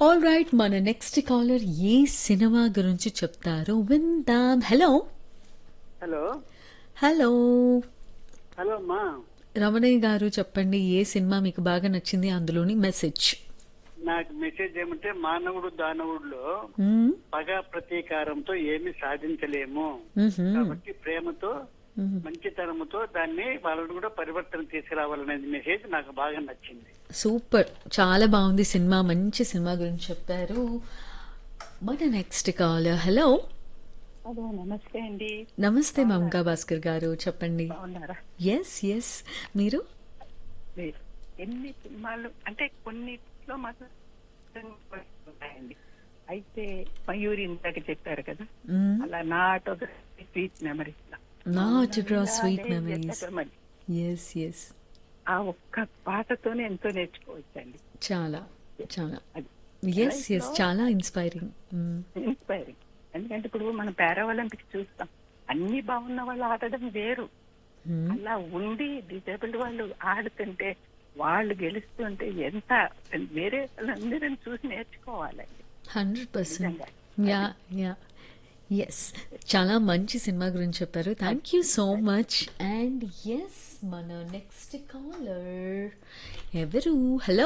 All right మన next caller ఏ cinema గురించి చెప్తారో విందాం హలో హలో హలో హలో అమ్మా రమణయ్య గారు చెప్పండి ఏ సినిమా మీకు బాగా నచ్చింది అందులోని మెసేజ్ నాకు మెసేజ్ ఏమంటే మానవుడు దానవుడిలో మ్మ్. పగ ప్రతీకారంతో ఏమి సాధించలేము మ్హూ. కాబట్టి ప్రేమతో మ్మ్. మంచితనముతో దాన్ని వాళ్ళని కూడా పరివర్తన తీసుకురావాలనేది మెసేజ్ నాకు బాగా నచ్చింది సూపర్ చాలా బాగుంది సినిమా మంచి సినిమా గురించి చెప్పారు మన నెక్స్ట్ కాలర్ హలో హలో నమస్తే అండి నమస్తే మమకా భాస్కర్ గారు చెప్పండి బాగున్నారా ఎస్ ఎస్ మీరు లేదు. ఎన్ని సినిమాలు అంటే కొన్నిట్లో మాత్రం ఉన్నాయండి అయితే మయూరి ఇందాక చెప్పారు కదా మ్మ్. అలా నా ఆటోగ్రఫీ స్వీట్ మెమరీస్ నా autograph sweet memories yes yes ఆ ఒక్క పాటతోనే ఎంతో నేర్చుకోవచ్చండి చాలా చాలా అది ఎస్ ఎస్ చాలా ఇన్స్పైరింగ్ ఇన్స్పైరింగ్ ఎందుకంటే ఇప్పుడు మనం పారా ఒలింపిక్స్ చూస్తాం అన్ని బాగున్న వాళ్ళు ఆడడం వేరు అలా ఉండి డిజేబుల్డ్ వాళ్ళు ఆడుతుంటే వాళ్ళు గెలుస్తుంటే ఎంత వేరే వాళ్ళందరం చూసి నేర్చుకోవాలండి హండ్రెడ్ పర్సెంట్ నిజంగా. యా యా ఎస్ చాలా మంచి సినిమా గురించి చెప్పారు thank you so much and yes మన నెక్స్ట్ కాలర్ ఎవరు హలో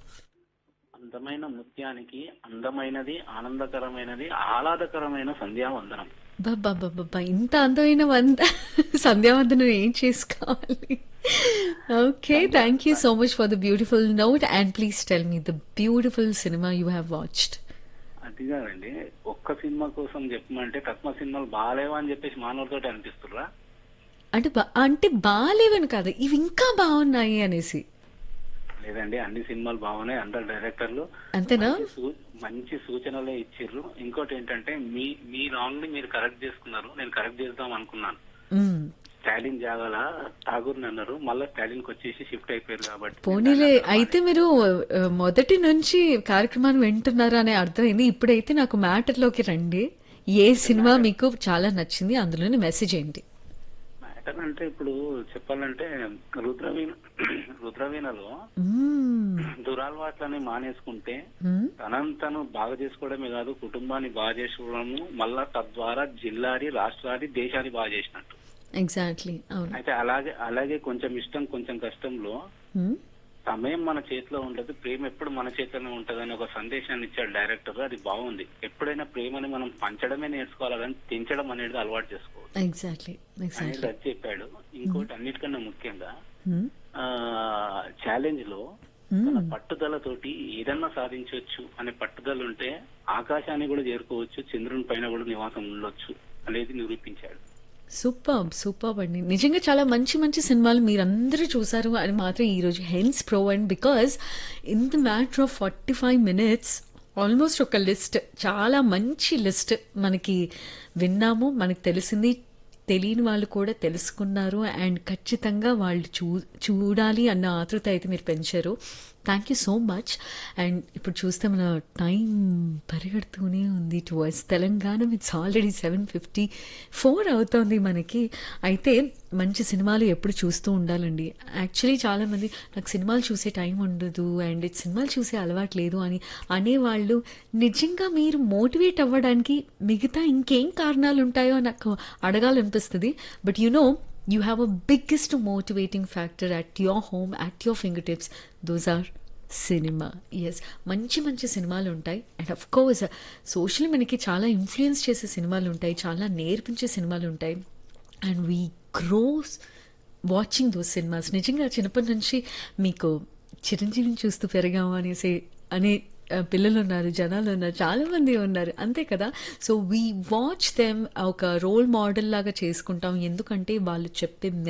అందమైన ముత్యానికి అందమైనది ఆనందకరమైనది ఆహ్లాదకరమైన సంధ్యావందనం బాబా బాబా ఇంత అందమైన వంద సంధ్యావందనం ఏం చేసుకోవాలి okay thank you so much for the beautiful note and please tell me the beautiful cinema you have watched అది కాదండి ఒక్క సినిమా కోసం చెప్పమంటే తక్కువ సినిమాలు బాగాలేవా అని చెప్పేసి మానవులతో అనిపిస్తుర్రా అంటే బా- అంటే బాగాలేవని కాదు ఇవి ఇంకా బాగున్నాయి అనేసి లేదండి అన్ని సినిమాలు బాగున్నాయి అందరు డైరెక్టర్లు అంతేనా మంచి సూ- మంచి సూచనలే ఇచ్చిర్రు ఇంకోటి ఏంటంటే మీ మీ రాంగ్ ని మీరు కరెక్ట్ చేసుకున్నారు నేను కరెక్ట్ చేద్దాం అనుకున్నాను మ్మ్. స్టాలిన్ జాగాల ఠాగూర్ అన్నారు మళ్ళీ స్టాలిన్ కి వచ్చేసి షిఫ్ట్ అయిపోయారు కాబట్టి పోనీలే అయితే మీరు ఆ, మొదటి నుంచి కార్యక్రమాన్ని వింటున్నారు అనే అర్థమైంది ఇప్పుడైతే నాకు మ్యాటర్ లోకి రండి ఏ సినిమా మీకు చాలా నచ్చింది అందులోని మెసేజ్ ఏంటి మ్యాటర్ అంటే ఇప్పుడు చెప్పాలంటే రుద్రవీణ రుద్రవీణలో మ్మ్. దురాలవాట్లని మానేసుకుంటే మ్మ్. తనను తను బాగా చేసుకోవడమే కాదు కుటుంబాన్ని బాగా చేసుకోవడము మళ్ళా తద్వారా జిల్లాని రాష్ట్రాన్ని దేశాన్ని బాగా చేసినట్టు ఎగ్జాక్ట్లీ అవును అయితే అలాగే అలాగే కొంచెం ఇష్టం కొంచెం కష్టంలో మ్మ్. సమయం మన చేతిలో ఉండదు ప్రేమ ఎప్పుడు మన చేతిలోనే ఉంటదని ఒక సందేశాన్ని ఇచ్చాడు డైరెక్టర్ అది బాగుంది ఎప్పుడైనా ప్రేమని మనం పంచడమే నేర్చుకోవాలి కానీ తెంచడం అనేది అలవాటు చేసుకోవాలి ఎగ్జాక్ట్లీ అనేది ఎగ్జాక్ట్లీ అది చెప్పాడు ఇంకోటి అన్నిటికన్నా ముఖ్యంగా మ్మ్. ఆ ఛాలెంజ్ లో మ్మ్. తన పట్టుదలతోటి ఏదన్నా సాధించవచ్చు అనే పట్టుదల ఉంటే ఆకాశాన్ని కూడా చేరుకోవచ్చు చంద్రుని పైన కూడా నివాసం ఉండొచ్చు అనేది నిరూపించాడు సూపర్ సూపర్ అండి నిజంగా చాలా మంచి మంచి సినిమాలు మీరందరూ చూసారు అని మాత్రం ఈరోజు hence pro and because in the matter of forty five minutes almost ఒక లిస్ట్ చాలా మంచి లిస్ట్ మనకి విన్నాము మనకి తెలిసింది తెలియని వాళ్ళు కూడా తెలుసుకున్నారు అండ్ ఖచ్చితంగా వాళ్ళు చూ చూడాలి అన్న ఆతృత అయితే మీరు పెంచారు thank you so much and ఇప్పుడు చూస్తే మన టైం పరిగెడుతూనే ఉంది towards Telangana it's already seven fifty four అవుతోంది మనకి అయితే మంచి సినిమాలు ఎప్పుడు చూస్తూ ఉండాలండి యాక్చువల్లీ చాలామంది నాకు సినిమాలు చూసే టైం ఉండదు అండ్ సినిమాలు చూసే అలవాటు లేదు అని అనేవాళ్ళు నిజంగా మీరు మోటివేట్ అవ్వడానికి మిగతా ఇంకేం కారణాలు ఉంటాయో నాకు అడగాలనిపిస్తుంది but you know you have a biggest motivating factor at your home at your fingertips those are cinema yes మంచి మంచి సినిమాలు ఉంటాయి అండ్ అఫ్ కోర్స్ సోషల్ మనకి చాలా ఇన్ఫ్లుయెన్స్ చేసే సినిమాలు ఉంటాయి చాలా నేర్పించే సినిమాలు ఉంటాయి and we grows watching those cinemas నిజంగా చిన్నప్పటి నుంచి మీకు చిరంజీవిని చూస్తూ పెరిగాము అనేసి అనే ఆ, పిల్లలు ఉన్నారు జనాలు ఉన్నారు చాలా మంది ఉన్నారు అంతే కదా సో వీ వాచ్ దెమ్ ఒక రోల్ మోడల్ లాగా చేసుకుంటాం ఎందుకంటే వాళ్ళు చెప్పే